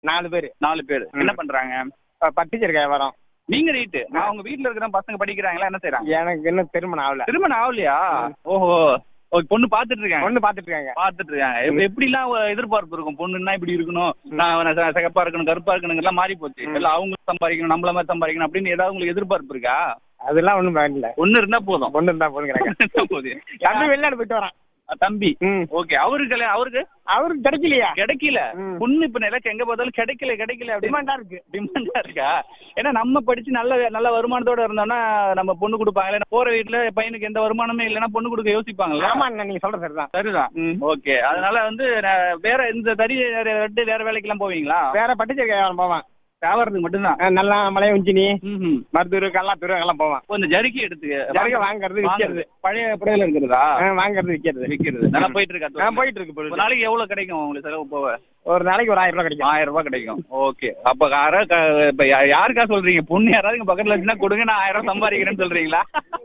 நாலு பேர் நாலு பேர் ம். என்ன பண்றாங்க பட்டிச்சர் வியாபாரம் நீங்க நீட்டு அவங்க வீட்ல இருக்கிற பசங்க படிக்கிறாங்களா என்ன செய்றாங்க எனக்கு இன்னும் திருமணம் ஆகல திருமணம் ஆகலையா ஓஹோ ஓகே பொண்ணு பாத்துட்டு இருக்காங்க பொண்ணு பாத்துட்டு இருக்காங்க பாத்துட்டு இருக்காங்க இப்ப எப்படிலாம் ஒரு எதிர்பார்ப்பு இருக்கும் பொண்ணுன்னா இப்படி இருக்கணும் நான் நான் ச- சிகப்பா இருக்கணும் கருப்பா இருக்கணும் எல்லாம் மாறி போச்சு ம். எல்லாம் அவங்க சம்பாதிக்கணும் நம்மள மாதிரி சம்பாதிக்கணும் அப்படின்னு ஏதாவது உங்களுக்கு எதிர்பார்ப்பு இருக்கா அதெல்லாம் ஒண்ணும் வேண்டல ஒண்ணு இருந்தா போதும் பொண்ணு இருந்தா போதுங்கிறாங்க ஒண்ணு இருந்தா போதும் தம்பி வெளிநாடு போயிட்டு வரான் தம்பி ம் ஓகே அவருக்கு கல்யாணம் அவருக்கு அவருக்கு கிடைக்கலையா கிடைக்கல ம். பொண்ணு இப்ப நிலைக்கு எங்க பார்த்தாலும் கிடைக்கல கிடைக்கல அப்படின்னு டிமாண்டா இருக்கு டிமாண்டா இருக்கா ஏன்னா நம்ம படிச்சு நல்ல நல்ல வருமானத்தோட இருந்தோம்னா நம்ம பொண்ணு கொடுப்பாங்க இல்ல போற வீட்டுல பையனுக்கு எந்த வருமானமே இல்லைன்னா பொண்ணு கொடுக்க யோசிப்பாங்கல்ல ஆமா அண்ணா, நீங்க சொல்றது சரிதான் சரிதான் ம். ஓகே அதனால வந்து நான் வேற இந்த தறி வேற வெட்டு வேற வேலைக்கெல்லாம் போவீங்களா வேற பட்டிச்சர் வியாபாரம் போவான் வியாபாரத்துக்கு மட்டும்தான் அஹ் நல்லா மலைய உஞ்சினி ம்ஹும். மருதூர் கல்லாத்தூர் எல்லாம் போவான் இப்போ இந்த ஜரிக்கை எடுத்து ஜரிகை வாங்குறது விக்கிறது பழைய புடையில இருக்கிறதா அஹ் வாங்குறது விக்கிறது விக்கிறது நல்லா போயிட்டு இருக்கா ஆ, போயிட்டு இருக்கு ஒரு பொருள். நாளைக்கு எவ்வளவு கிடைக்கும் உங்களுக்கு செலவு போக ஒரு நாளைக்கு ஒரு ஆயிரம் ரூபாய் கிடைக்கும் ஆயிரம் ரூபாய் கிடைக்கும் ஓகே அப்ப யாரா க- இப்ப யா- யாருக்கா சொல்றீங்க பொண்ணு யாராவது இங்க பக்கத்துல வச்சுன்னா கொடுங்க நான் ஆயிரம் சம்பாதிக்கிறேன்னு சொல்றீங்களா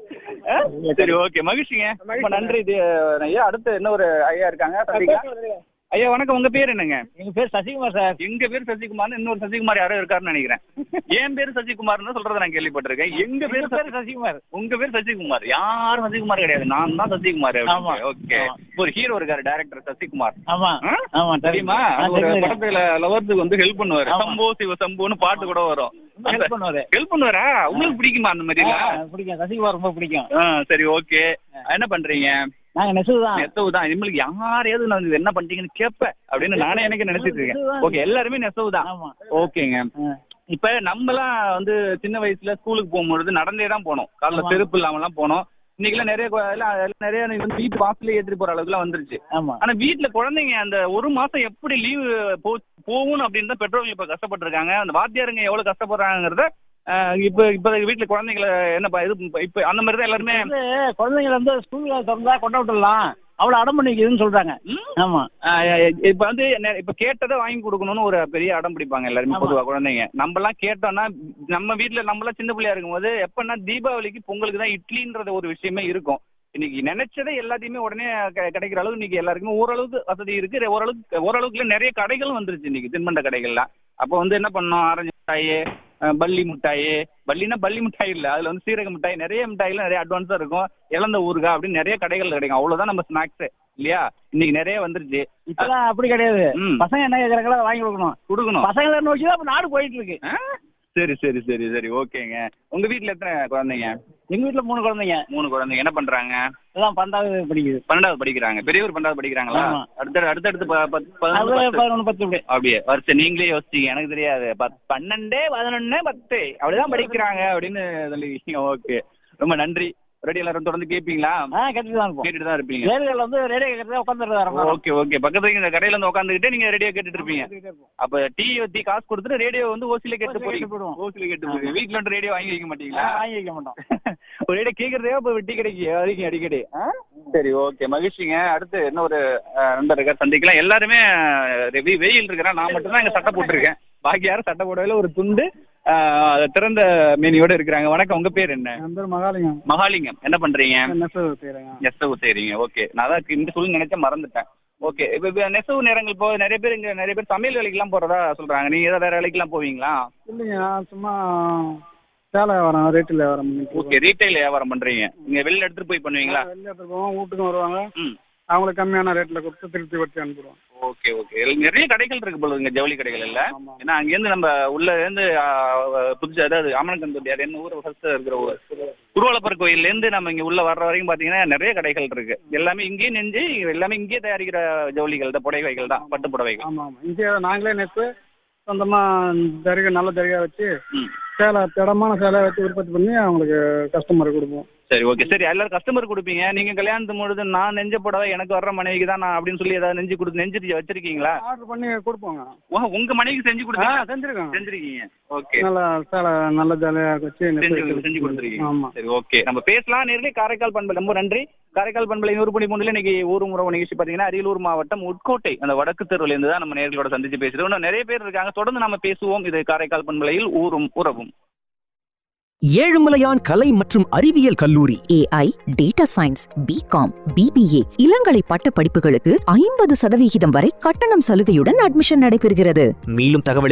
ஆ? சரி ஓகே மகிழ்ச்சிங்க ரொம்ப நன்றி இது ஐயா அடுத்து என்ன ஒரு ஐயா இருக்காங்க சந்திக்கலாம். ஐயா வணக்கம் உங்க பேர் என்னங்க எங்க பேர் சசிகுமார் சார் எங்க பேர் சசிகுமார் இன்னொரு சசிகுமார் யாரோ இருக்காருன்னு நினைக்கிறேன் என் பேர் சசிகுமார்னு சொல்றத நான் கேள்விப்பட்டிருக்கேன் எங்க பேர் பேர் சசிகுமார் உங்க பேர் சசிகுமார் யாரும் சசிகுமார் கிடையாது நான் தான் சசிகுமார் ஆமா. ஓகே ஆமா. ஒரு ஹீரோ இருக்காரு டைரக்டர் சசிகுமார் ஆமா ஆ? ஆமா தெரியுமா அது ஒரு படத்துல லவர்ஸுக்கு வந்து ஹெல்ப் பண்ணுவாரு ஆமா. சம்போ சிவ சம்போன்னு பாட்டு கூட வரும் ஹெல்ப் பண்ணுவாரு ஹெல்ப் பண்ணுவாரா உங்களுக்கு பிடிக்குமா அந்த மாதிரி பிடிக்கும் சசிகுமார் ரொம்ப பிடிக்கும் சரி ஓகே என்ன பண்றீங்க நாங்க நெசவு தான் நெசவு தான் இனிமேலுக்கு யாரையாவது நான் இது என்ன பண்றீங்கன்னு கேட்பேன் அப்படின்னு நானே எனக்கு நினைச்சிட்டு இருக்கேன் ஓகே எல்லாருமே நெசவு தான் ஆமா ஓகேங்க இப்ப நம்மலாம் வந்து சின்ன வயசுல ஸ்கூலுக்கு போகும்பொழுது நடந்தே தான் போனோம் காலைல ஆமா. செருப்பு இல்லாமலாம் போனோம் இன்னைக்கெல்லாம் நிறைய கொ- எல்லாம் எல்லாம் நிறைய வந்து வீட்டு வாசலே ஏற்றிட்டு போற அளவுக்குலாம் வந்துருச்சு ஆமா ஆனா வீட்ல குழந்தைங்க அந்த ஒரு மாசம் எப்படி லீவு போ போகணும் அப்படின்னு தான் பெற்றோர்கள் இப்ப கஷ்டப்பட்டிருக்காங்க அந்த வாத்தியாருங்க எவ்வளவு கஷ்டப்படுறாங்கிறத ஆஹ், இப்ப இப்ப வீட்டுல குழந்தைங்களை என்ன ப- இது இப்ப அந்த மாதிரி தான் எல்லாருமே வந்து குழந்தைங்க வந்து ஸ்கூல்ல திறந்தா கொண்டு விட்டுடலாம் அவ்வளவு அடம் பண்ணிக்குதுன்னு சொல்றாங்க ம்? ஆமா ஆஹ், இப்ப வந்து நெ- இப்ப கேட்டதை வாங்கி கொடுக்கணும்னு ஒரு பெரிய அடம் பிடிப்பாங்க எல்லாருமே ஆமா. பொதுவா குழந்தைங்க நம்ம எல்லாம் கேட்டோம்னா நம்ம வீட்ல நம்ம எல்லாம் சின்ன பிள்ளையா இருக்கும்போது எப்பன்னா தீபாவளிக்கு பொங்கலுக்கு தான் இட்லின்றது ஒரு விஷயமே இருக்கும் இன்னைக்கு நினைச்சதை எல்லாத்தையுமே உடனே கெ- கிடைக்கிற அளவுக்கு இன்னைக்கு எல்லாருக்குமே ஓரளவுக்கு வசதி இருக்கு ரெ- ஓரளவுக்கு ஓரளவுக்கு இல்ல நிறைய கடைகளும் வந்துருச்சு இன்னைக்கு தின்பண்ட கடைகள்லாம் அப்போ வந்து என்ன பண்ணோம் ஆரஞ்சு மிட்டாய் அஹ் பல்லி மிட்டாய் பல்லினா பல்லி மிட்டாய் இல்ல அதுல வந்து சீரக மிட்டாய் நிறைய மிட்டாய்ல நிறைய அட்வான்ஸா இருக்கும் இளந்த ஊறுகாய் அப்படின்னு நிறைய கடைகள் கிடைக்கும் அவ்வளவுதான் நம்ம ஸ்நாக்ஸ் இல்லையா இன்னைக்கு நிறைய வந்துருச்சு இப்பெல்லாம் அப்படி கிடையாது ம். பசங்க என்ன கேட்கறாங்களோ அதை வாங்கி கொடுக்கணும் கொடுக்கணும் பசங்களை நோக்கி தான் இப்ப நாடு போயிட்டு இருக்கு ஆ? சரி சரி சரி சரி ஓகேங்க உங்க வீட்ல எத்தனை குழந்தைங்க எங்க வீட்டுல மூணு குழந்தைங்க மூணு குழந்தைங்க என்ன பண்றாங்க எல்லாம் பந்தாவது படிக்குது பன்னெண்டாவது படிக்கிறாங்க பெரியவர் பன்னெண்டாவது படிக்கிறாங்களா ஆமா. அடுத்த அடுத்தடுத்து ப- பத்து- பதினொன்று, அது பத்து. பதினொன்று பத்து இப்படி அப்படியே வருஷம் நீங்களே யோசிச்சீங்க எனக்கு தெரியாது பத்- பன்னெண்டு பதினொன்னு பத்து அப்படிதான் படிக்கிறாங்க அப்படின்னு சொல்லிருக்கீங்க ஓகே ரொம்ப நன்றி ரேடியோ எல்லாரும் தொடர்ந்து கேட்பீங்களா ஆ கேட்டுட்டு தான் இருப்போம் கேட்டுட்டு தான் இருப்பீங்க ரேடியோல வந்து ரேடியோ கேட்கறதா உட்காந்துட்டு வரோம் ஓகே ஓகே பக்கத்துல இந்த கடையில இருந்து உட்காந்துக்கிட்டே நீங்க ரேடியோ கேட்டுட்டு இருப்பீங்க அப்ப டீ ஊத்தி காசு கொடுத்துட்டு ரேடியோ வந்து ஓசில கேட்டு ஓசில கேட்டு போறீங்க போடுவோம். ஓசில கேட்டு போறீங்க வீட்ல வந்து ரேடியோ வாங்கி வைக்க மாட்டீங்களா வாங்கி வைக்க மாட்டோம் ஒரு ரேடியோ கேக்குறதே இப்ப டீ கடைக்கு வரைக்கும் அடிக்கடி ஆ? சரி ஓகே மகிழ்ச்சிங்க அடுத்து இன்னொரு அஹ், நண்பர் இருக்கார் சந்திக்கலாம் எல்லாருமே அஹ், வெ- வெயில் இருக்கிறேன் நான் மட்டும் தான் இங்க சட்டை போட்டிருக்கேன் பாக்கி யாரும் சட்டை போடவே ஒரு துண்டு அஹ், திறந்த மேனியோட இருக்கிறாங்க வணக்கம் உங்க பேர் என்ன என் பேர் மகாலிங்கம் மகாலிங்கம் என்ன பண்றீங்க நெசவு செய்யறேங்க நெசவு செய்றீங்க ஓகே நான் தான் இந்த சொல்லி நினைச்ச மறந்துட்டேன் ஓகே இப்போ இப்போ நெசவு நேரங்கள் இப்போ நிறைய பேர் இங்க நிறைய பேர் சமையல் வேலைக்கெல்லாம் போறதா சொல்றாங்க நீங்க ஏதாவது வேற வேலைக்கெல்லாம் போவீங்களா இல்லைங்க நான் சும்மா சேலை வியாபாரம் ரேட்டில் வியாபாரம் பண்ணிட்டு ஓகே ரீட்டைல் வியாபாரம் பண்றீங்க நீங்க வெளில எடுத்துட்டு போய் பண்ணுவீங்களா வெளியே எடுத்துட்டு போவோம் வீட்டுக்கும் வருவாங்க ம் அவங்களுக்கு கம்மியான ரேட்டில் கொடுத்து திருப்பி வச்சு அனுப்பிடுவோம் ஓகே ஓகே இதுல நிறைய கடைகள் இருக்கு போல இங்க ஜவுளி கடைகள் இல்ல ஆமா. ஏன்னா அங்கேருந்து நம்ம உள்ள இருந்து புதுசா அதாவது ஆமணக்கந்தொட்டி அது என்ன ஊர் ஃபர்ஸ்ட் இருக்கிற ஊர் குருவலப்பர் கோயில்ல இருந்து நம்ம இங்க உள்ள வர்ற வரைக்கும் பாத்தீங்கன்னா நிறைய கடைகள் இருக்கு எல்லாமே இங்கேயே நெஞ்சு எல்லாமே இங்கேயே தயாரிக்கிற ஜவுளிகள் தான் புடவைகள் தான் பட்டு புடவைகள் ஆமாம் ஆமாம் இங்கே நாங்களே நெத்து சொந்தமாக தரிகை நல்ல தரிகை வச்சு ம் சேலை திடமான சேலை வச்சு உற்பத்தி பண்ணி அவங்களுக்கு கஸ்டமருக்கு கொடுப்போம் சரி ஓகே சரி எல்லாரும் கஸ்டமர் கொடுப்பீங்க நீங்க கல்யாணத்து பொழுது நான் நெஞ்ச புடவை எனக்கு வர்ற மனைவிக்கு தான் நான் அப்படின்னு சொல்லி ஏதாவது நெஞ்சு கொடுத்து நெஞ்சு வச்சிருக்கீங்களா ஆர்டர் பண்ணி கொடுப்போங்க ஓ, உங்க மனைவிக்கு செஞ்சு ஆ கொடுத்தீங்க செஞ்சுருக்கோங்க செஞ்சிருக்கீங்க ஓகே நல்ல சேலை நல்ல ஜாலியாக வச்சு செஞ்சு செஞ்சு கொடுத்துருக்கீங்க ஆமாம் சரி ஓகே நம்ம பேசலாம் நேர்களே காரைக்கால் பண்பலை ரொம்ப நன்றி காரைக்கால் பண்பலை நூறு புள்ளி மூணுல இன்னைக்கு ஊர் உறவு நிகழ்ச்சி பாத்தீங்கன்னா அரியலூர் மாவட்டம் உட்கோட்டை அந்த வடக்கு தெருவுல இருந்து தான் நம்ம நேர்களோட சந்திச்சு பேசுறோம் இன்னும் நிறைய பேர் இருக்காங்க தொடர்ந்து நம்ம பேசுவோம் இது காரைக்கால் பண்பலையில் ஊரும் உறவும் ஏழுமலையான் கலை மற்றும் அறிவியல் கல்லூரி AI data science BCom BBA இளங்கலை பட்ட படிப்புகளுக்கு ஐம்பது சதவிகிதம் வரை கட்டணம் சலுகையுடன் அட்மிஷன் நடைபெறுகிறது மேலும் தகவல்